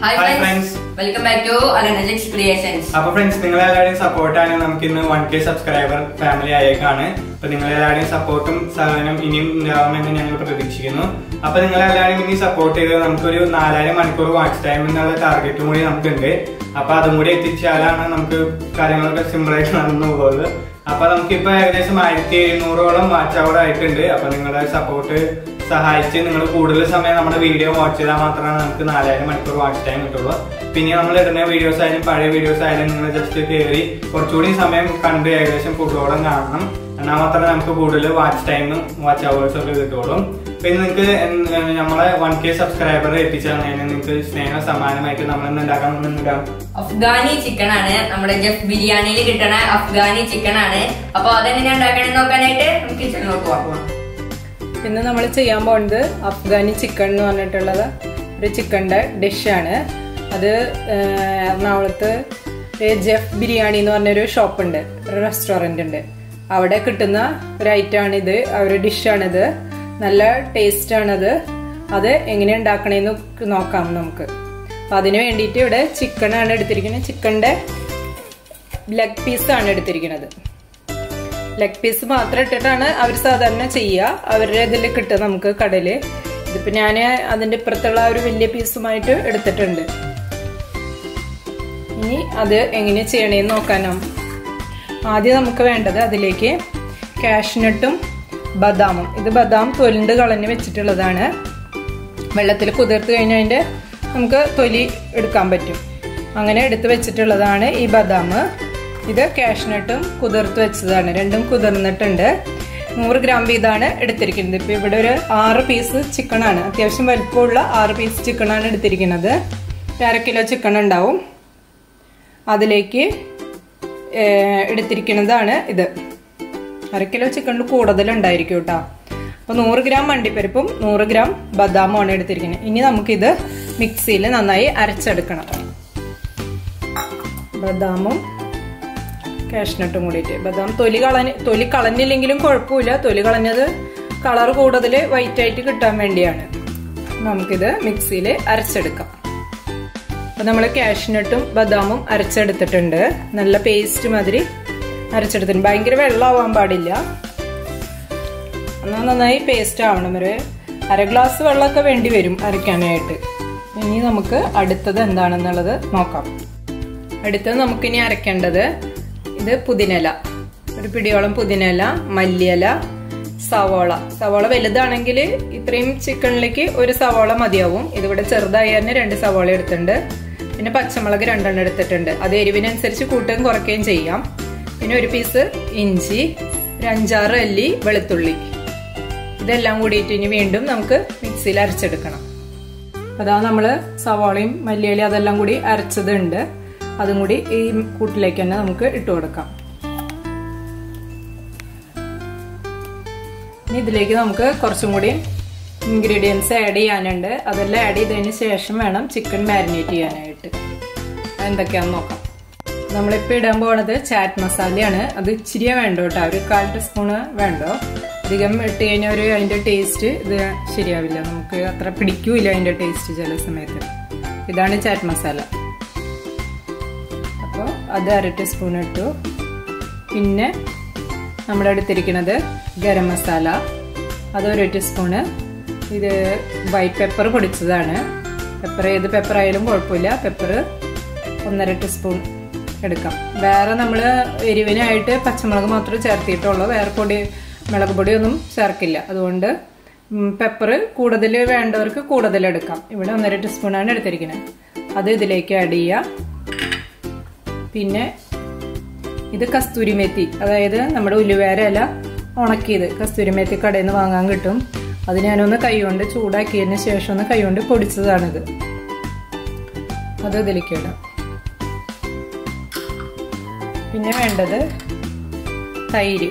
Hi Hi friends friends. Welcome back to അലനജിക്സ് creations അപ്പൊ friends നിങ്ങളെല്ലാവരുടെയും സപ്പോർട്ടാണ് നമുക്ക് ഇന്ന് വൺ കെ സബ്സ്ക്രൈബർ ഫാമിലി ആയേക്കാണ് അപ്പൊ നിങ്ങളെല്ലാവരുടെയും സപ്പോർട്ടും സഹകരണം ഇനിയും ഉണ്ടാവുമെന്ന് ഞങ്ങൾ പ്രതീക്ഷിക്കുന്നു അപ്പൊ നിങ്ങളെല്ലാവരും ഇനി സപ്പോർട്ട് ചെയ്ത് നമുക്കൊരു നാലായിരം മണിക്കൂർ വാച്ച് ടൈം എന്നുള്ള ടാർഗറ്റും കൂടി നമുക്കുണ്ട് അപ്പൊ അതും കൂടി എത്തിച്ചാലാണ് നമുക്ക് കാര്യങ്ങളൊക്കെ സിമ്പിൾ ആയിട്ട് നടന്നു പോകുന്നത് അപ്പൊ നമുക്കിപ്പോ ഏകദേശം ആയിരത്തി എഴുന്നൂറോളം വാച്ച് അവർ ആയിട്ടുണ്ട് അപ്പൊ നിങ്ങളുടെ സപ്പോർട്ട് സഹായിച്ച് നിങ്ങൾ കൂടുതൽ സമയം നമ്മുടെ വീഡിയോ വാച്ച് ചെയ്താൽ മാത്രമേ നമുക്ക് നാലായിരം മണിക്കൂർ വാച്ച് ടൈം കിട്ടുള്ളൂ പിന്നെ നമ്മൾ ഇടുന്ന വീഡിയോസ് ആയാലും പഴയ വീഡിയോസ് ആയാലും നിങ്ങൾ ജസ്റ്റ് കയറി കുറച്ചുകൂടി സമയം കണ്ട് ഏകദേശം ഫുള്ളോളം കാണണം എന്നാൽ മാത്രമേ നമുക്ക് കൂടുതൽ വാച്ച് ടൈമും വാച്ച് അവേഴ്സ് ഒക്കെ കിട്ടുള്ളൂ പിന്നെ നിങ്ങൾക്ക് എന്ത് നമ്മളെ വൺ കെ സബ്സ്ക്രൈബർ എത്തിച്ചാൽ നിങ്ങൾക്ക് സ്നേഹ സമ്മാനമായിട്ട് നമ്മൾ ഇന്ന് ഉണ്ടാക്കാൻ നിന്നിടാം അഫ്ഗാനി ചിക്കൻ ആണ് നമ്മുടെ ജഫ് ബിരിയാണിയിൽ കിട്ടണ അഫ്ഗാനി ചിക്കൻ ആണ് അപ്പൊ അതെങ്ങനെ ഉണ്ടാക്കണമെന്ന് നോക്കാനായിട്ട് നമുക്ക് കിച്ചണിലോട്ട് പോവാം ഇന്ന് നമ്മൾ ചെയ്യാൻ പോകുന്നത് അഫ്ഗാനി ചിക്കൻ എന്ന് പറഞ്ഞിട്ടുള്ളത് ഒരു ചിക്കൻ്റെ ഡിഷാണ് അത് ഏഹ്, എറണാകുളത്ത് ഒരു ജെഫ് ബിരിയാണി എന്ന് പറഞ്ഞൊരു ഷോപ്പുണ്ട് ഒരു റെസ്റ്റോറൻ്റ് ഉണ്ട് അവിടെ കിട്ടുന്ന ഒരു ഐറ്റമാണ് ഇത് ഒരു ഡിഷാണിത് നല്ല ടേസ്റ്റ് ആണത് അത് എങ്ങനെ ഉണ്ടാക്കണേന്ന് നോക്കാം നമുക്ക് അപ്പം അതിന് വേണ്ടിയിട്ട് ഇവിടെ ചിക്കനാണ് എടുത്തിരിക്കുന്നത് ചിക്കൻ്റെ ലെഗ് പീസാണ് എടുത്തിരിക്കുന്നത് ലെഗ് പീസ് മാത്രം ഇട്ടിട്ടാണ് അവർ സാധാരണ ചെയ്യുക അവരുടെ ഇതിൽ കിട്ടുക നമുക്ക് കടയില് ഇതിപ്പോ ഞാൻ അതിന്റെ ഇപ്പുറത്തുള്ള ആ ഒരു വലിയ പീസുമായിട്ട് എടുത്തിട്ടുണ്ട് ഇനി അത് എങ്ങനെ ചെയ്യണേന്ന് നോക്കാനോ ആദ്യം നമുക്ക് വേണ്ടത് അതിലേക്ക് കാഷ്നട്ടും ബദാമും ഇത് ബദാം തൊലിണ്ട് കളഞ്ഞ് വെച്ചിട്ടുള്ളതാണ് വെള്ളത്തിൽ കുതിർത്ത് കഴിഞ്ഞാൽ അതിൻ്റെ നമുക്ക് തൊലി എടുക്കാൻ പറ്റും അങ്ങനെ എടുത്ത് വെച്ചിട്ടുള്ളതാണ് ഈ ബദാം ഇത് കാഷ്നട്ടും കുതിർത്ത് വെച്ചതാണ് രണ്ടും കുതിർന്നിട്ടുണ്ട് നൂറ് ഗ്രാം വീതമാണ് എടുത്തിരിക്കുന്നത് ഇപ്പം ഇവിടെ ഒരു ആറ് പീസ് ചിക്കനാണ് അത്യാവശ്യം വലിപ്പമുള്ള ആറ് പീസ് ചിക്കനാണ് എടുത്തിരിക്കുന്നത് ഒരു അര കിലോ ചിക്കൻ ഉണ്ടാവും അതിലേക്ക് ഏഹ്, എടുത്തിരിക്കുന്നതാണ് ഇത് അര കിലോ ചിക്കനിൽ കൂടുതലുണ്ടായിരിക്കും കേട്ടോ അപ്പോൾ നൂറ് ഗ്രാം മണ്ടിപ്പരിപ്പും നൂറ് ഗ്രാം ബദാമുമാണ് എടുത്തിരിക്കുന്നത് ഇനി നമുക്കിത് മിക്സിയിൽ നന്നായി അരച്ചെടുക്കണം ബദാമും കാഷ്നട്ടും കൂടിയിട്ട് ബദാം തൊലി കളഞ്ഞ് തൊലി കളഞ്ഞില്ലെങ്കിലും കുഴപ്പമില്ല തൊലി കളഞ്ഞത് കളർ കൂടുതൽ വൈറ്റ് ആയിട്ട് കിട്ടാൻ വേണ്ടിയാണ് നമുക്കിത് മിക്സിയിൽ അരച്ചെടുക്കാം അപ്പൊ നമ്മൾ കാഷ്നട്ടും ബദാമും അരച്ചെടുത്തിട്ടുണ്ട് നല്ല പേസ്റ്റ് മാതിരി അരച്ചെടുത്തിട്ടുണ്ട് ഭയങ്കര വെള്ളമാവാൻ പാടില്ല എന്നാൽ നന്നായി പേസ്റ്റ് ആവണം ഒരു അര ഗ്ലാസ് വെള്ളമൊക്കെ വേണ്ടി വരും അരയ്ക്കാനായിട്ട് ഇനി നമുക്ക് അടുത്തത് എന്താണെന്നുള്ളത് നോക്കാം അടുത്തത് നമുക്കിനി അരയ്ക്കേണ്ടത് ഇത് പുതിനല ഒരു പിടിയോളം പുതിനല മല്ലിയില സവോള സവോള വലുതാണെങ്കിൽ ഇത്രയും ചിക്കനിലേക്ക് ഒരു സവോള മതിയാവും ഇതിവിടെ ചെറുതായി തന്നെ രണ്ട് സവോള എടുത്തിട്ടുണ്ട് പിന്നെ പച്ചമുളക് രണ്ടെണ്ണം എടുത്തിട്ടുണ്ട് അത് എരിവിനനുസരിച്ച് കൂട്ടുകയും കുറയ്ക്കുകയും ചെയ്യാം പിന്നെ ഒരു പീസ് ഇഞ്ചി ഒരു അഞ്ചാറ് അല്ലി വെളുത്തുള്ളി ഇതെല്ലാം കൂടിയിട്ട് ഇനി വീണ്ടും നമുക്ക് മിക്സിയിൽ അരച്ചെടുക്കണം അതാ നമ്മൾ സവാളയും മല്ലിയിലും അതെല്ലാം കൂടി അരച്ചതുണ്ട് അതും കൂടി ഈ കൂട്ടിലേക്ക് തന്നെ നമുക്ക് ഇട്ട് കൊടുക്കാം ഇനി ഇതിലേക്ക് നമുക്ക് കുറച്ചും കൂടി ഇൻഗ്രീഡിയൻസ് ആഡ് ചെയ്യാനുണ്ട് അതെല്ലാം ആഡ് ചെയ്തതിന് ശേഷം വേണം ചിക്കൻ മാരിനേറ്റ് ചെയ്യാനായിട്ട് എന്തൊക്കെയാണെന്ന് നോക്കാം നമ്മളിപ്പോൾ ഇടാൻ പോണത് ചാറ്റ് മസാലയാണ് അത് ഇച്ചിരിയേ വേണ്ടോ കേട്ടോ ഒരു കാൽ ടീസ്പൂണ് വേണ്ടോ അധികം ഇട്ട് കഴിഞ്ഞാൽ ഒരു അതിൻ്റെ ടേസ്റ്റ് ഇത് ശരിയാവില്ല നമുക്ക് അത്ര പിടിക്കൂല അതിൻ്റെ ടേസ്റ്റ് ചില സമയത്ത് ഇതാണ് ചാറ്റ് മസാല അപ്പോൾ അത് അര ടീസ്പൂൺ ഇട്ടു പിന്നെ നമ്മുടെ അടുത്തിരിക്കുന്നത് ഗരം മസാല അത് ഒരു ടീസ്പൂണ് ഇത് വൈറ്റ് പെപ്പർ പൊടിച്ചതാണ് പെപ്പർ ഏത് പെപ്പർ ആയാലും കുഴപ്പമില്ല പെപ്പർ ഒന്നര ടീസ്പൂൺ എടുക്കാം വേറെ നമ്മൾ എരിവിനായിട്ട് പച്ചമുളക് മാത്രമേ ചേർത്തിട്ടുള്ളൂ വേറെ പൊടി മുളക് പൊടിയൊന്നും ചേർക്കില്ല അതുകൊണ്ട് പെപ്പർ കൂടുതൽ വേണ്ടവർക്ക് കൂടുതൽ എടുക്കാം ഇവിടെ ഒന്നര ടീസ്പൂണാണ് എടുത്തിരിക്കുന്നത് അത് ഇതിലേക്ക് ആഡ് ചെയ്യാം പിന്നെ ഇത് കസ്തൂരി മെത്തി അതായത് നമ്മുടെ ഉലുവേര ഇല ഉണക്കിയത് കസ്തൂരി മെത്തി കടയിൽ നിന്ന് വാങ്ങാൻ കിട്ടും അത് ഞാനൊന്ന് കൈകൊണ്ട് ചൂടാക്കിയതിന് ശേഷം ഒന്ന് കൈകൊണ്ട് പൊടിച്ചതാണിത് അത് ഇതിലേക്ക് ഇടാം പിന്നെ വേണ്ടത് തൈര്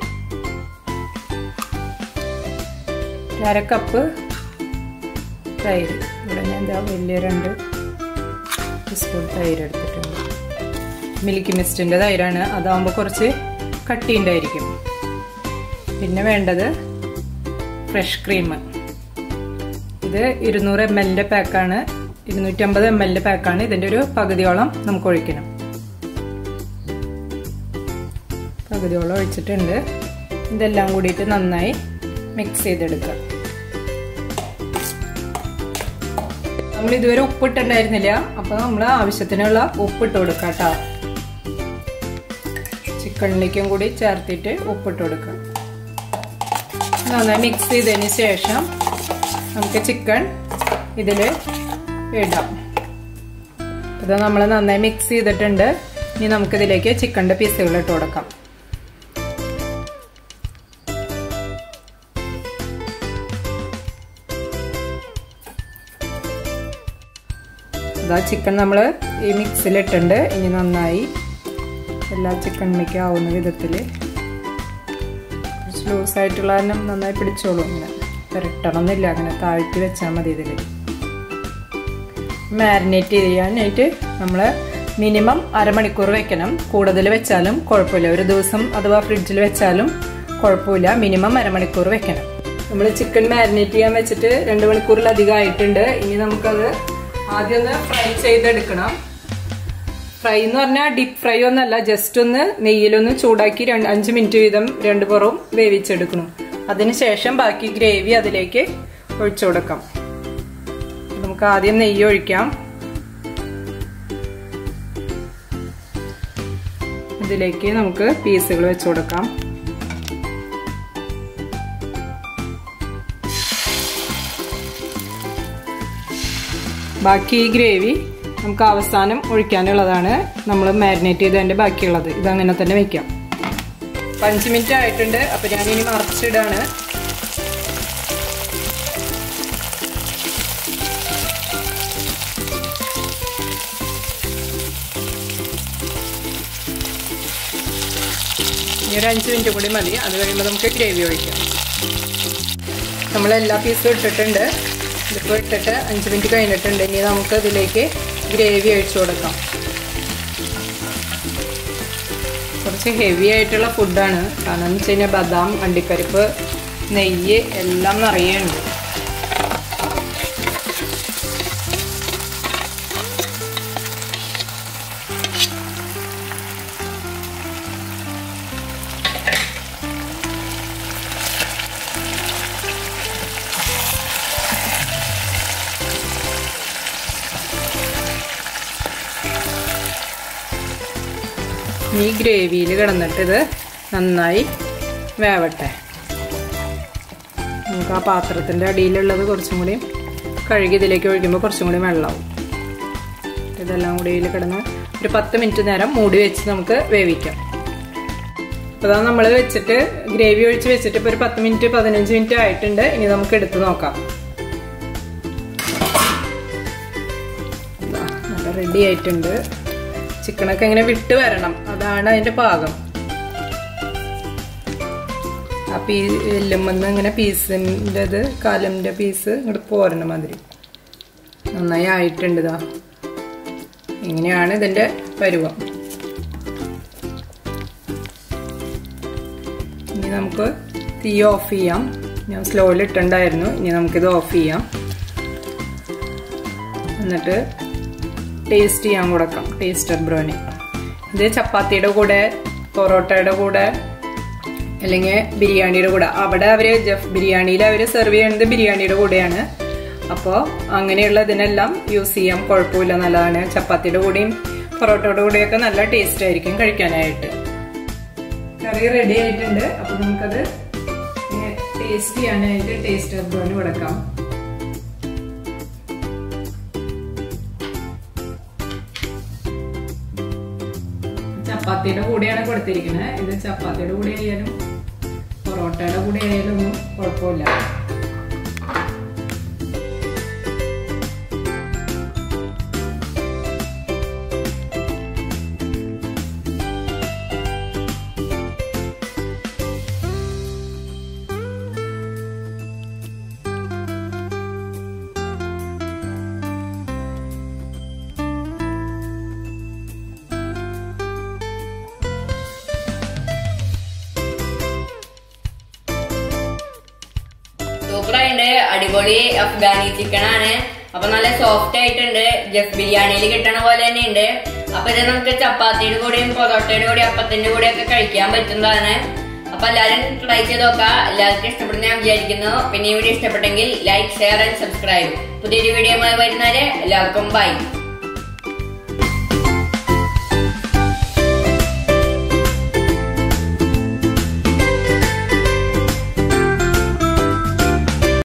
ഒരു അര കപ്പ് തൈര് ഇവിടെ ഞാൻ എന്താ വലിയ രണ്ട് ടീസ്പൂൺ തൈര് എടുത്തിട്ടുണ്ട് മിൽക്കി മിസ്റ്റിൻ്റെ തൈരാണ് അതാവുമ്പോൾ കുറച്ച് കട്ടിയുണ്ടായിരിക്കും പിന്നെ വേണ്ടത് ഫ്രഷ് ക്രീം ഇത് ഇരുന്നൂറ് എം എല്ലിൻ്റെ പാക്കാണ് ഇരുന്നൂറ്റമ്പത് എം എല്ലിന്റെ പാക്കാണ് ഇതിന്റെ ഒരു പകുതിയോളം നമുക്ക് ഒഴിക്കണം പകുതിയോളം ഒഴിച്ചിട്ടുണ്ട് ഇതെല്ലാം കൂടിയിട്ട് നന്നായി മിക്സ് ചെയ്തെടുക്കുക നമ്മൾ ഇതുവരെ ഉപ്പിട്ടുണ്ടായിരുന്നില്ല അപ്പൊ നമ്മൾ ആവശ്യത്തിനുള്ള ഉപ്പിട്ട് കൊടുക്കാം കേട്ടോ ചിക്കനിലേക്കും കൂടി ചേർത്തിട്ട് ഉപ്പിട്ട് കൊടുക്കുക നന്നായി മിക്സ് ചെയ്തതിന് ശേഷം നമുക്ക് ചിക്കൻ ഇതിൽ ഇടാം ഇത് നമ്മൾ നന്നായി മിക്സ് ചെയ്തിട്ടുണ്ട് ഇനി നമുക്കിതിലേക്ക് ചിക്കൻ്റെ പീസുകൾ ഇട്ട് കൊടുക്കാം ഇതാ ചിക്കൻ നമ്മൾ ഈ മിക്സിലിട്ടുണ്ട് ഇനി നന്നായി എല്ലാ ചിക്കണിലേക്ക് ആവുന്ന വിധത്തിൽ കുറച്ച് ലൂസായിട്ടുള്ള കാരണം നന്നായി പിടിച്ചോളൂ ഇങ്ങനെ പുരട്ടണമെന്നില്ല അങ്ങനെ താഴ്ത്തി വെച്ചാൽ മതി ഇതിൽ മാരിനേറ്റ് ചെയ്യാനായിട്ട് നമ്മൾ മിനിമം അരമണിക്കൂർ വെക്കണം കൂടുതൽ വെച്ചാലും കുഴപ്പമില്ല ഒരു ദിവസം അഥവാ ഫ്രിഡ്ജിൽ വെച്ചാലും കുഴപ്പമില്ല മിനിമം അരമണിക്കൂർ വെക്കണം നമ്മൾ ചിക്കൻ മാരിനേറ്റ് ചെയ്യാൻ വെച്ചിട്ട് രണ്ട് മണിക്കൂറിലധികം ആയിട്ടുണ്ട് ഇനി നമുക്കത് ആദ്യം ഒന്ന് ഫ്രൈ ചെയ്തെടുക്കണം ഫ്രൈ എന്ന് പറഞ്ഞാൽ ഡീപ് ഫ്രൈ ഒന്നല്ല ജസ്റ്റ് ഒന്ന് നെയ്യിലൊന്ന് ചൂടാക്കി രണ്ട് അഞ്ച് മിനിറ്റ് വീതം രണ്ട് പുറവും വേവിച്ചെടുക്കണം അതിനുശേഷം ബാക്കി ഗ്രേവി അതിലേക്ക് ഒഴിച്ചു കൊടുക്കാം നമുക്ക് ആദ്യം നെയ്യ് ഒഴിക്കാം ഇതിലേക്ക് നമുക്ക് പീസുകൾ വെച്ചു കൊടുക്കാം ബാക്കി ഈ ഗ്രേവി നമുക്ക് അവസാനം ഒഴിക്കാനുള്ളതാണ് നമ്മൾ മാരിനേറ്റ് ചെയ്തതിൻ്റെ ബാക്കിയുള്ളത് ഇതങ്ങനെ തന്നെ വെക്കാം അഞ്ച് മിനിറ്റ് ആയിട്ടുണ്ട് അപ്പം ഞാനിനി മറച്ചിടാണ് ഇനി ഒരു അഞ്ച് മിനിറ്റ് കൂടി മതി അത് കഴിയുമ്പോൾ നമുക്ക് ഗ്രേവി ഒഴിക്കാം നമ്മൾ എല്ലാ പീസും ഇട്ടിട്ടുണ്ട് ഇതിപ്പോൾ ഇട്ടിട്ട് അഞ്ച് മിനിറ്റ് കഴിഞ്ഞിട്ടുണ്ട് ഇനി നമുക്ക് ഇതിലേക്ക് ഗ്രേവി ഒഴിച്ചു കൊടുക്കാം കുറച്ച് ഹെവി ആയിട്ടുള്ള ഫുഡാണ് കാരണം എന്ന് വെച്ച് കഴിഞ്ഞാൽ ബദാം അണ്ടിപ്പരിപ്പ് നെയ്യ് എല്ലാം നിറയുണ്ട് ഈ ഗ്രേവിയിൽ കിടന്നിട്ട് ഇത് നന്നായി വേവട്ടെ നമുക്ക് ആ പാത്രത്തിൻ്റെ അടിയിലുള്ളത് കുറച്ചും കൂടി കഴുകി ഇതിലേക്ക് ഒഴിക്കുമ്പോൾ കുറച്ചും കൂടി വെള്ളമാവും ഇതെല്ലാം കൂടി ഇതിൽ കിടന്ന് ഒരു പത്ത് മിനിറ്റ് നേരം മൂടി വെച്ച് നമുക്ക് വേവിക്കാം അപ്പോൾ അതാ നമ്മൾ വെച്ചിട്ട് ഗ്രേവി ഒഴിച്ച് വെച്ചിട്ട് ഇപ്പോൾ ഒരു പത്ത് മിനിറ്റ് പതിനഞ്ച് മിനിറ്റ് ആയിട്ടുണ്ട് ഇനി നമുക്ക് എടുത്ത് നോക്കാം നല്ല റെഡി ആയിട്ടുണ്ട് ചിക്കനൊക്കെ ഇങ്ങനെ വിട്ട് വരണം അതാണ് അതിന്റെ പാകം ആ പീ എല്ലുമെന്ന് ഇങ്ങനെ പീസിൻ്റെത് കാലമിൻ്റെ പീസ് ഇങ്ങോട്ട് പോരണം മാതിരി നന്നായി ആയിട്ടുണ്ട് ഇതാ ഇങ്ങനെയാണ് ഇതിന്റെ പരുവം ഇനി നമുക്ക് തീ ഓഫ് ചെയ്യാം ഞാൻ സ്ലോയിൽ ഇട്ടുണ്ടായിരുന്നു ഇനി നമുക്കിത് ഓഫ് ചെയ്യാം എന്നിട്ട് ടേസ്റ്റ് ചെയ്യാൻ കൊടുക്കാം ടേസ്റ്റർ ബ്രോനി ഇത് ചപ്പാത്തിയുടെ കൂടെ പൊറോട്ടയുടെ കൂടെ അല്ലെങ്കിൽ ബിരിയാണിയുടെ കൂടെ അവിടെ അവർ ജഫ് ബിരിയാണിയിൽ അവർ സെർവ് ചെയ്യുന്നത് ബിരിയാണിയുടെ കൂടെയാണ് അപ്പോൾ അങ്ങനെയുള്ള ഇതിനെല്ലാം യൂസ് ചെയ്യാം കുഴപ്പമില്ല നല്ലതാണ് ചപ്പാത്തിയുടെ കൂടെയും പൊറോട്ടയുടെ കൂടെയൊക്കെ നല്ല ടേസ്റ്റ് ആയിരിക്കും കഴിക്കാനായിട്ട് കറി റെഡി ആയിട്ടുണ്ട് അപ്പോൾ നമുക്കത് ടേസ്റ്റ് ചെയ്യാനായിട്ട് ടേസ്റ്റർ ബ്രോന് കൊടുക്കാം ചപ്പാത്തിയുടെ കൂടെയാണ് കൊടുത്തിരിക്കുന്നത് ഇത് ചപ്പാത്തിയുടെ കൂടെ ആയാലും പൊറോട്ടയുടെ കൂടെ ആയാലും ഒന്നും കുഴപ്പമില്ല സൂപ്പറായിട്ടുണ്ട് അടിപൊളി അഫ്ഗാനി ചിക്കൻ ആണ് അപ്പൊ നല്ല സോഫ്റ്റ് ആയിട്ടുണ്ട് ജഫ് ബിരിയാണിയിൽ കിട്ടണ പോലെ തന്നെ ഉണ്ട് അപ്പൊ ഇത് നമുക്ക് ചപ്പാത്തിയുടെ കൂടെയും പൊറോട്ടയുടെ കൂടെയും അപ്പത്തിന്റെ കൂടെ ഒക്കെ കഴിക്കാൻ പറ്റുന്നതാണ് അപ്പൊ എല്ലാവരും ട്രൈ ചെയ്ത് നോക്കാം എല്ലാവർക്കും ഇഷ്ടപ്പെടുന്ന ഞാൻ വിചാരിക്കുന്നു പിന്നെ ഈ വീഡിയോ ഇഷ്ടപ്പെട്ടെങ്കിൽ ലൈക്ക് ഷെയർ ആൻഡ് സബ്സ്ക്രൈബ് പുതിയൊരു വീഡിയോ വരുന്നവരെ എല്ലാവർക്കും ബൈ